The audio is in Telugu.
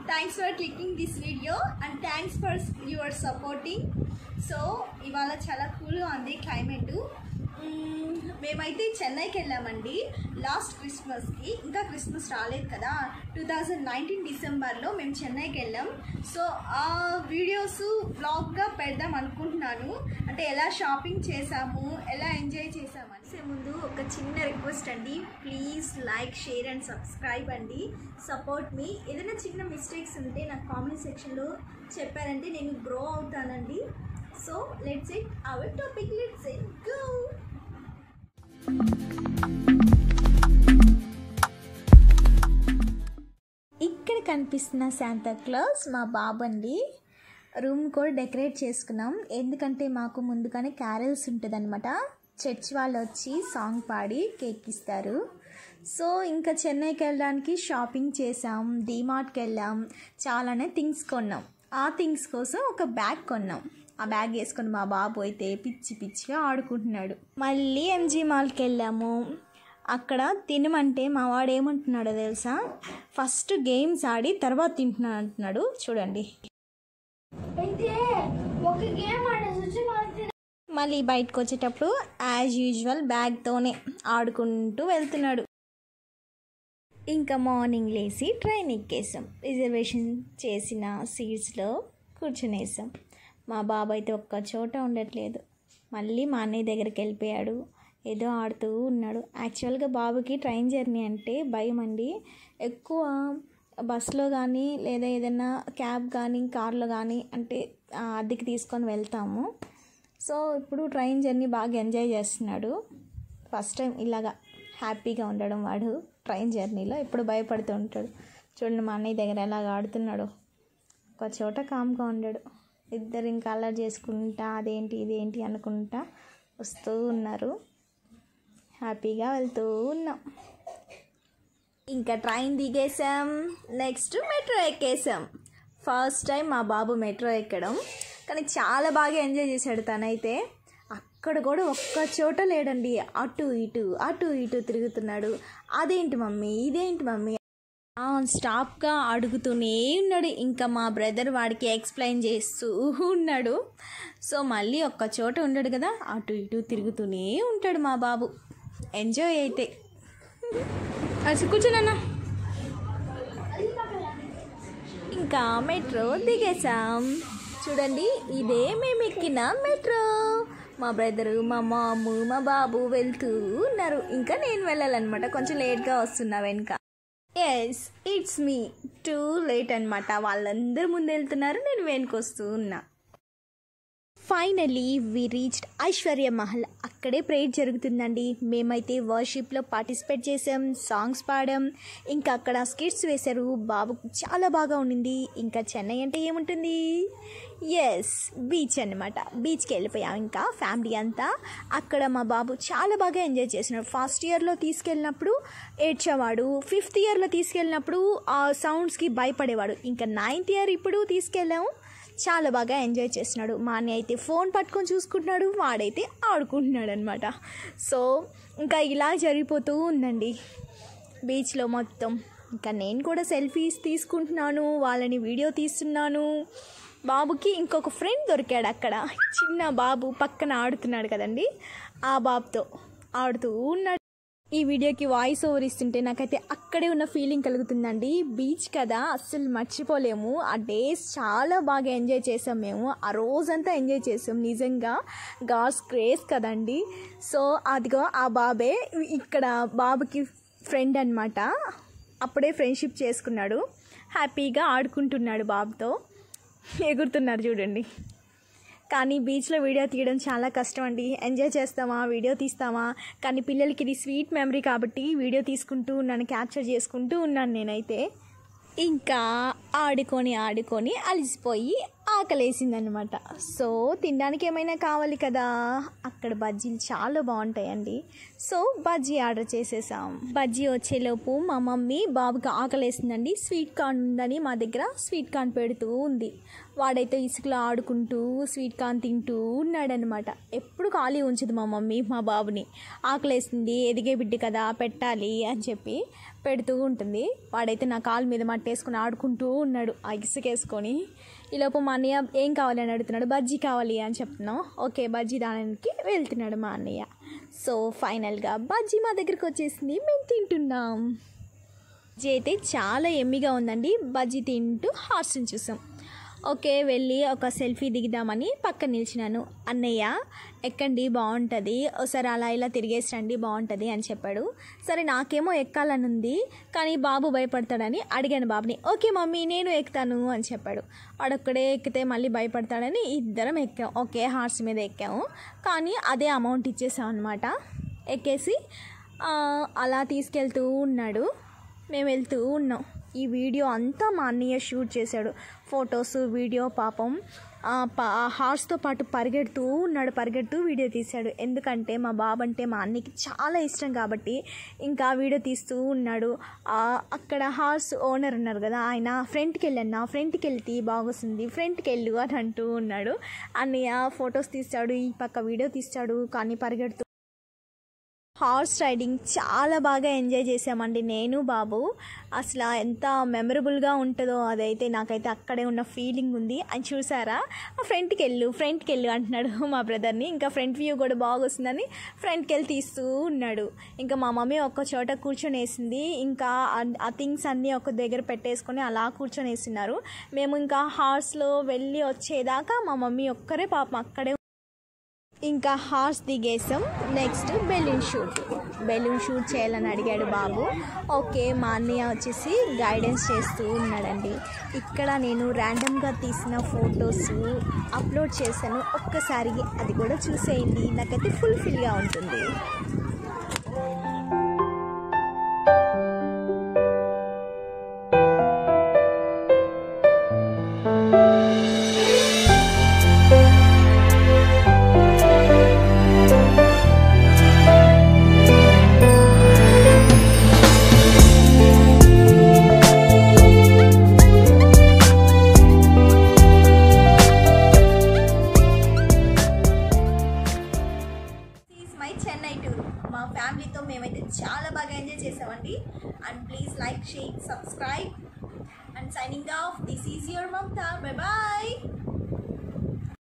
thanks for clicking this video and thanks for your supporting so ఇవాళ చాలా కూల్గా ఉంది క్లైమేట్ మేమైతే చెన్నైకి వెళ్ళామండి లాస్ట్ క్రిస్మస్కి ఇంకా క్రిస్మస్ రాలేదు కదా టూ థౌజండ్ నైన్టీన్ డిసెంబర్లో మేము చెన్నైకి వెళ్ళాం సో ఆ వీడియోస్ బ్లాగ్గా పెడదాం అనుకుంటున్నాను అంటే ఎలా షాపింగ్ చేసాము ఎలా ఎంజాయ్ చేసాము అనేసే ముందు ఒక చిన్న రిక్వెస్ట్ అండి please like share and subscribe అండి సపోర్ట్ మీ ఏదైనా చిన్న మిస్టేక్స్ ఉంటే నాకు కామెంట్ సెక్షన్లో చెప్పారంటే నేను గ్రో అవుతానండి so let's it our topic let's it go ఇక్కడ కనిపిస్తున్న శాంతా క్లాస్ మా బాబు అండి రూమ్ కూడా డెకరేట్ చేసుకున్నాం ఎందుకంటే మాకు ముందుగానే క్యారల్స్ ఉంటుంది అనమాట చర్చ్ వాళ్ళు వచ్చి సాంగ్ పాడి కేక్ ఇస్తారు సో ఇంకా చెన్నైకి వెళ్ళడానికి షాపింగ్ చేసాం డీమార్ట్కి వెళ్ళాం చాలానే థింగ్స్ కొన్నాం ఆ థింగ్స్ కోసం ఒక బ్యాగ్ కొన్నాం ఆ బ్యాగ్ వేసుకొని మా బాబు అయితే పిచ్చి పిచ్చిగా ఆడుకుంటున్నాడు మళ్ళీ ఎంజీ మాల్కి వెళ్ళాము అక్కడ తినమంటే మా వాడు ఏమంటున్నాడో తెలుసా ఫస్ట్ గేమ్స్ ఆడి తర్వాత తింటున్నాడు అంటున్నాడు చూడండి అయితే ఒక గేమ్ ఆడేసి వచ్చి మనకి మళ్ళీ బయటకు వచ్చేటప్పుడు యాజ్ యూజువల్ బ్యాగ్తోనే ఆడుకుంటూ వెళ్తున్నాడు ఇంకా మార్నింగ్ లేచి ట్రైన్ ఎక్కేసాం రిజర్వేషన్ చేసిన సీట్స్లో కూర్చునేసాం మా బాబు అయితే ఒక్క చోట ఉండట్లేదు మళ్ళీ మా అన్నయ్య దగ్గరికి వెళ్ళిపోయాడు ఏదో ఆడుతూ ఉన్నాడు యాక్చువల్గా బాబుకి ట్రైన్ జర్నీ అంటే భయం అండి ఎక్కువ బస్సులో కానీ లేదా ఏదైనా క్యాబ్ కానీ కార్లో కానీ అంటే ఆ, అద్దెకి తీసుకొని వెళ్తాము సో ఇప్పుడు ట్రైన్ జర్నీ బాగా ఎంజాయ్ చేస్తున్నాడు ఫస్ట్ టైం ఇలాగా హ్యాపీగా ఉండడం వాడు ట్రైన్ జర్నీలో ఎప్పుడు భయపడుతూ ఉంటాడు చూడండి మా అన్నయ్య దగ్గర ఎలాగ ఆడుతున్నాడు ఒక చోట కామ్గా ఉండాడు ఇద్దరు ఇంకా అల్లరి చేసుకుంటా అదేంటి ఇదేంటి అనుకుంటా వస్తూ ఉన్నారు హ్యాపీగా వెళ్తూ ఉన్నాం ఇంకా ట్రైన్ దిగేసాం నెక్స్ట్ మెట్రో ఎక్కేసాం ఫస్ట్ టైం మా బాబు మెట్రో ఎక్కడం కానీ చాలా బాగా ఎంజాయ్ చేశాడు తనైతే అక్కడ కూడా ఒక్క చోట లేడండి అటు ఇటు అటు ఇటు తిరుగుతున్నాడు అదేంటి మమ్మీ ఇదేంటి మమ్మీ స్టాప్గా అడుగుతూనే ఉన్నాడు ఇంకా మా బ్రదర్ వాడికి ఎక్స్ప్లెయిన్ చేస్తూ ఉన్నాడు సో మళ్ళీ ఒక్క చోట ఉండడు కదా అటు ఇటు తిరుగుతూనే ఉంటాడు మా బాబు ఎంజాయ్ అయితే అది కూర్చోనన్నా ఇంకా మెట్రో దిగేసాం చూడండి ఇదే మేము ఎక్కిన మెట్రో మా బ్రదరు మా మాము మా బాబు వెళ్తూ ఉన్నారు ఇంకా నేను వెళ్ళాలన్నమాట కొంచెం లేట్గా వస్తున్నా వెనుక yes it's me too late అనమాట వాళ్ళందరూ ముందు వెళ్తున్నారు నేను వెనుకొస్తూ ఉన్నా finally we reached Aishwarya Mahal అక్కడే ప్రేయర్ జరుగుతుందండి మేమైతే వర్షిప్లో పార్టిసిపేట్ చేసాం సాంగ్స్ పాడాం ఇంకా అక్కడ స్కిట్స్ వేశారు బాబుకు చాలా బాగా ఉండింది ఇంకా చెన్నై అంటే ఏముంటుంది ఎస్ బీచ్ అనమాట బీచ్కి వెళ్ళిపోయాం ఇంకా ఫ్యామిలీ అంతా అక్కడ మా బాబు చాలా బాగా ఎంజాయ్ చేసినాడు ఫస్ట్ ఇయర్లో తీసుకెళ్ళినప్పుడు ఏడ్చేవాడు ఫిఫ్త్ ఇయర్లో తీసుకెళ్ళినప్పుడు ఆ సౌండ్స్కి భయపడేవాడు ఇంకా నైన్త్ ఇయర్ ఇప్పుడు తీసుకెళ్ళాము చాలా బాగా ఎంజాయ్ చేస్తున్నాడు మా అన్నయ్య అయితే ఫోన్ పట్టుకొని చూసుకుంటున్నాడు వాడైతే ఆడుకుంటున్నాడు అనమాట సో ఇంకా ఇలా జరిగిపోతూ ఉందండి బీచ్లో మొత్తం ఇంకా నేను కూడా సెల్ఫీస్ తీసుకుంటున్నాను వాళ్ళని వీడియో తీస్తున్నాను బాబుకి ఇంకొక ఫ్రెండ్ దొరికాడు అక్కడ చిన్న బాబు పక్కన ఆడుతున్నాడు కదండి ఆ బాబుతో ఆడుతూ ఉన్నాడు ఈ వీడియోకి వాయిస్ ఓవర్ ఇస్తుంటే నాకైతే అక్కడే ఉన్న ఫీలింగ్ కలుగుతుందండి బీచ్ కదా అస్సలు మర్చిపోలేము ఆ డేస్ చాలా బాగా ఎంజాయ్ చేసాం మేము ఆ రోజంతా ఎంజాయ్ చేసాం నిజంగా గాడ్స్ క్రేజ్ కదండి సో అదిగో ఆ బాబే ఇక్కడ బాబుకి ఫ్రెండ్ అనమాట అప్పుడే ఫ్రెండ్షిప్ చేసుకున్నాడు హ్యాపీగా ఆడుకుంటున్నాడు బాబుతో ఎగురుతున్నారు చూడండి కానీ బీచ్లో వీడియో తీయడం చాలా కష్టం అండి ఎంజాయ్ చేస్తామా వీడియో తీస్తామా కానీ పిల్లలకి ఇది స్వీట్ మెమరీ కాబట్టి వీడియో తీసుకుంటూ ఉన్నాను క్యాప్చర్ చేసుకుంటూ ఉన్నాను నేనైతే ఇంకా ఆడుకొని ఆడుకొని అలసిపోయి ఆకలేసిందనమాట సో తినడానికి ఏమైనా కావాలి కదా అక్కడ బజ్జీలు చాలా బాగుంటాయండి సో బజ్జీ ఆర్డర్ చేసేసాం బజ్జీ వచ్చేలోపు మా మమ్మీ బాబుకి ఆకలేసిందండి స్వీట్ కార్న్ ఉందని మా దగ్గర స్వీట్ కార్న్ పెడుతూ ఉంది వాడైతే ఇసుకలో ఆడుకుంటూ స్వీట్ కార్న్ తింటూ ఉన్నాడనమాట ఎప్పుడు ఖాళీ ఉంచదు మా మమ్మీ మా బాబుని ఆకలేసింది ఎదిగే బిడ్డ కదా పెట్టాలి అని చెప్పి పెడుతూ ఉంటుంది వాడైతే నా కాలు మీద మట్టేసుకుని ఆడుకుంటూ ఉన్నాడు ఆ ఇసుకేసుకొని ఈలోపు మా అన్నయ్య ఏం కావాలి అని అడుగుతున్నాడు బజ్జీ కావాలి అని చెప్తున్నాం ఓకే బజ్జీ దానికి వెళ్తున్నాడు మా అన్నయ్య సో ఫైనల్గా బజ్జీ మా దగ్గరికి వచ్చేసింది మేము తింటున్నాం బజ్జీ అయితే చాలా ఎమ్మిగా ఉందండి బజ్జీ తింటూ హార్స్ని చూసాం ఓకే వెళ్ళి ఒక సెల్ఫీ దిగుదామని పక్కన నిలిచినాను అన్నయ్య ఎక్కండి బాగుంటుంది ఒకసారి అలా ఇలా తిరిగేసి రండి బాగుంటుంది అని చెప్పాడు సరే నాకేమో ఎక్కాలని ఉంది కానీ బాబు భయపడతాడని అడిగాను బాబుని ఓకే మమ్మీ నేను ఎక్కుతాను అని చెప్పాడు వాడొక్కడే ఎక్కితే మళ్ళీ భయపడతాడని ఇద్దరం ఎక్కాం ఓకే హార్స్ మీద ఎక్కాము కానీ అదే అమౌంట్ ఇచ్చేసాం అనమాట ఎక్కేసి ఆ, అలా తీసుకెళ్తూ ఉన్నాడు మేము వెళ్తూ ఉన్నాం ఈ వీడియో అంతా మా అన్నయ్య షూట్ చేశాడు ఫొటోస్ వీడియో పాపం ఆ ప- ఆ హార్స్తో పాటు పరిగెడుతూ ఉన్నాడు పరిగెడుతూ వీడియో తీశాడు ఎందుకంటే మా బాబు అంటే మా అన్నయ్యకి చాలా ఇష్టం కాబట్టి ఇంకా వీడియో తీస్తూ ఉన్నాడు ఆ, అక్కడ హార్స్ ఓనర్ ఉన్నారు కదా ఆయన ఫ్రంట్కి వెళ్ళన్నా ఫ్రంట్కి వెళ్తే బాగొస్తుంది ఫ్రంట్కి వెళ్ళు అని అంటూ ఉన్నాడు అన్నయ్య ఫొటోస్ తీస్తాడు ఈ పక్క వీడియో తీస్తాడు కానీ పరిగెడుతూ హార్స్ రైడింగ్ చాలా బాగా ఎంజాయ్ చేసామండి నేను బాబు అసలు ఎంత మెమరబుల్గా ఉంటుందో అదైతే నాకైతే అక్కడే ఉన్న ఫీలింగ్ ఉంది అని చూసారా ఫ్రంట్కి వెళ్ళు ఫ్రంట్కి వెళ్ళు అంటున్నాడు మా బ్రదర్ని ఇంకా ఫ్రంట్ వ్యూ కూడా బాగా వస్తుందని ఫ్రంట్కి వెళ్ళి తీస్తూ ఉన్నాడు ఇంకా మా మమ్మీ ఒక్క చోట కూర్చొని వేసింది ఇంకా ఆ- ఆ థింగ్స్ అన్నీ ఒక దగ్గర పెట్టేసుకొని అలా కూర్చొని వేస్తున్నారు మేము ఇంకా హార్స్లో వెళ్ళి వచ్చేదాకా మా మమ్మీ ఒక్కరే పాపం అక్కడే ఇంకా హార్స్ దిగేసాం next balloon shoot balloon shoot చేయాలని అడిగాడు బాబు ఓకే మా అన్నయ్య వచ్చేసి గైడెన్స్ చేస్తూ ఉన్నాడండి ఇక్కడ నేను ర్యాండమ్గా తీసిన ఫొటోస్ అప్లోడ్ చేశాను ఒక్కసారి అది కూడా చూసేయండి నాకైతే ఫుల్ఫిల్గా ఉంటుంది ఈజ్ మై చెన్నై టూర్ మా ఫ్యామిలీతో మేమైతే చాలా బాగా ఎంజాయ్ చేసామండి and please like share subscribe and signing off this is your Mamata bye bye